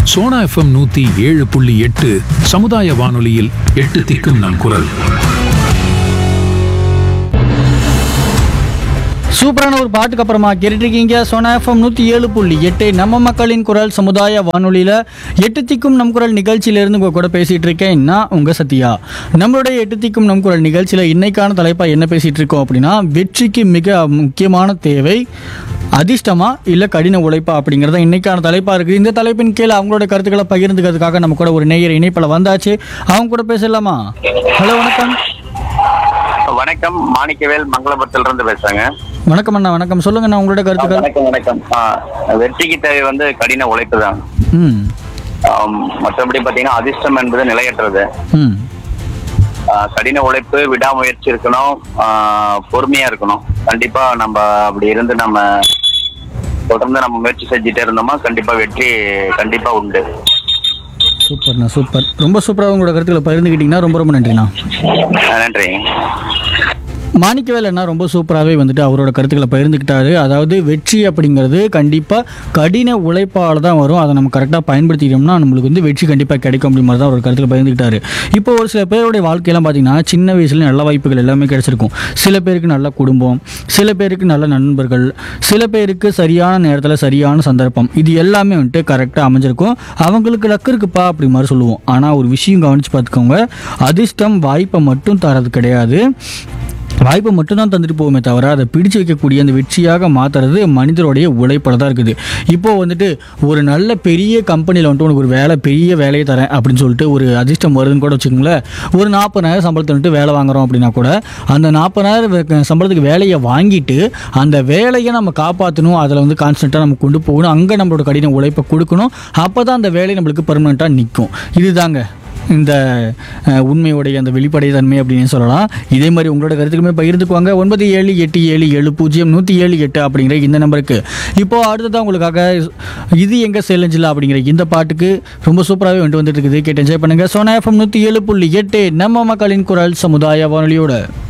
Sona FM நூத்தி ஏழு புள்ளி எட்டு சமுதாய வானொலியில் எட்டு திக்கும் நம் குரல் சூப்பரான ஒரு பாட்டுக்கு அப்புறமா கேட்டுருக்கீங்க சோனா எஃப்எம் நூற்றி ஏழு புள்ளி எட்டு நம்ம மக்களின் குரல் சமுதாய வானொலியில் எட்டு திக்கும் நம் குரல் நிகழ்ச்சியிலேருந்து உங்கள் கூட பேசிகிட்டு இருக்கேன் நான் உங்கள் சத்யா நம்மளுடைய எட்டு திக்கும் நம் குரல் நிகழ்ச்சியில் இன்னைக்கான தலைப்பாக என்ன பேசிகிட்டு இருக்கோம் அப்படின்னா வெற்றிக்கு மிக முக்கியமான தேவை அதிர்ஷ்டமா இல்லை கடின உழைப்பா அப்படிங்கிறத இன்னைக்கான தலைப்பாக இருக்குது இந்த தலைப்பின் கீழே அவங்களோட கருத்துக்களை பகிர்ந்துக்கிறதுக்காக நம்ம கூட ஒரு நேயர் இணைப்பில் வந்தாச்சு அவங்க கூட பேசலாமா ஹலோ வணக்கம் வணக்கம் மாணிக்கவேல் மங்களபுரத்துல இருந்து பேசுறேங்க வணக்கம் அண்ணா வணக்கம் சொல்லுங்கண்ணா உங்களோட கருத்துக்கள் வணக்கம் வணக்கம் ஆ, வெற்றிக்கு தேவை வந்து கடின உழைப்பு தான் ம் ஆம், மற்றபடி பாத்தீங்கன்னா அதிர்ஷ்டம் என்பது நிலையற்றது ம் ஆ, கடின உழைப்பு விடாமுயற்சி இருக்கணும் ஆ, பொறுமையா இருக்கணும் கண்டிப்பா நம்ம அப்படி இருந்து நம்ம தொடர்ந்து நம்ம முயற்சி செஞ்சுட்டே இருந்தோமா கண்டிப்பா வெற்றி கண்டிப்பா உண்டு சூப்பர்ண்ணா சூப்பர் ரொம்ப சூப்பராக உங்களோட கருத்துக்களை பகிர்ந்துக்கிட்டீங்கன்னா ரொம்ப ரொம்ப நன்றிண்ணா ஆ, நன்றி மாணிக்கவேல் அண்ணா ரொம்ப சூப்பராகவே வந்துட்டு அவரோட கருத்துக்களை பகிர்ந்துக்கிட்டாரு அதாவது வெற்றி அப்படிங்கிறது கண்டிப்பாக கடின உழைப்பால் தான் வரும் அதை நம்ம கரெக்டாக பயன்படுத்திட்டோம்னா நம்மளுக்கு வந்து வெற்றி கண்டிப்பாக கிடைக்கும் அப்படி மாதிரி தான் அவரோட கருத்துக்களை பகிர்ந்துக்கிட்டாரு இப்போ ஒரு சில பேருடைய வாழ்க்கையெல்லாம் பார்த்தீங்கன்னா சின்ன வயசுல நல்ல வாய்ப்புகள் எல்லாமே கிடைச்சிருக்கும் சில பேருக்கு நல்ல குடும்பம் சில பேருக்கு நல்ல நண்பர்கள் சில பேருக்கு சரியான நேரத்தில் சரியான சந்தர்ப்பம் இது எல்லாமே வந்துட்டு கரெக்டாக அமைஞ்சிருக்கும் அவங்களுக்கு லக்கு இருக்குப்பா அப்படி மாதிரி சொல்லுவோம் ஆனால் ஒரு விஷயம் கவனித்து பார்த்துக்கோங்க அதிர்ஷ்டம் வாய்ப்பை மட்டும் தரது கிடையாது வாய்ப்பை மட்டும்தான் தந்துட்டு போகுமே தவிர அதை பிடிச்சு வைக்கக்கூடிய அந்த வெற்றியாக மாற்றுறது மனிதருடைய உழைப்பில் தான் இருக்குது இப்போ வந்துட்டு ஒரு நல்ல பெரிய கம்பெனியில் வந்துட்டு உனக்கு ஒரு வேலை பெரிய வேலையை தரேன் அப்படின்னு சொல்லிட்டு ஒரு அதிர்ஷ்டம் வருதுன்னு கூட வச்சுக்கோங்களேன் ஒரு நாற்பதாயிரம் சம்பளத்தை வந்துட்டு வேலை வாங்குறோம் அப்படின்னா கூட அந்த நாற்பதாயிரம் வே- சம்பளத்துக்கு வேலையை வாங்கிட்டு அந்த வேலையை நம்ம காப்பாற்றணும் அதில் வந்து கான்ஸ்டண்ட்டாக நம்ம கொண்டு போகணும் அங்கே நம்மளோட கடின உழைப்பை கொடுக்கணும் அப்போ தான் அந்த வேலை நம்மளுக்கு பெர்மனெண்ட்டாக நிற்கும் இதுதாங்க இந்த அஹ், உண்மையுடைய அந்த வெளிப்படை தன்மை அப்படின்னு சொல்லலாம் இதே மாதிரி உங்களோட கருத்துக்குமே பகிர்ந்துக்குவாங்க ஒன்பது ஏழு எட்டு ஏழு ஏழு பூஜ்ஜியம் நூற்றி ஏழு எட்டு அப்படிங்கிற இந்த நம்பருக்கு இப்போ அடுத்ததான் உங்களுக்காக இது எங்க சேலஞ்சில் அப்படிங்கிற இந்த பாட்டுக்கு ரொம்ப சூப்பராகவே வந்துட்டு வந்துட்டு இருக்குது கேட்டு என்ஜாய் பண்ணுங்க சோனா எஃப்எம் நூற்றி ஏழு புள்ளி எட்டு நம்ம மக்களின் குரல் சமுதாய வானொலியோட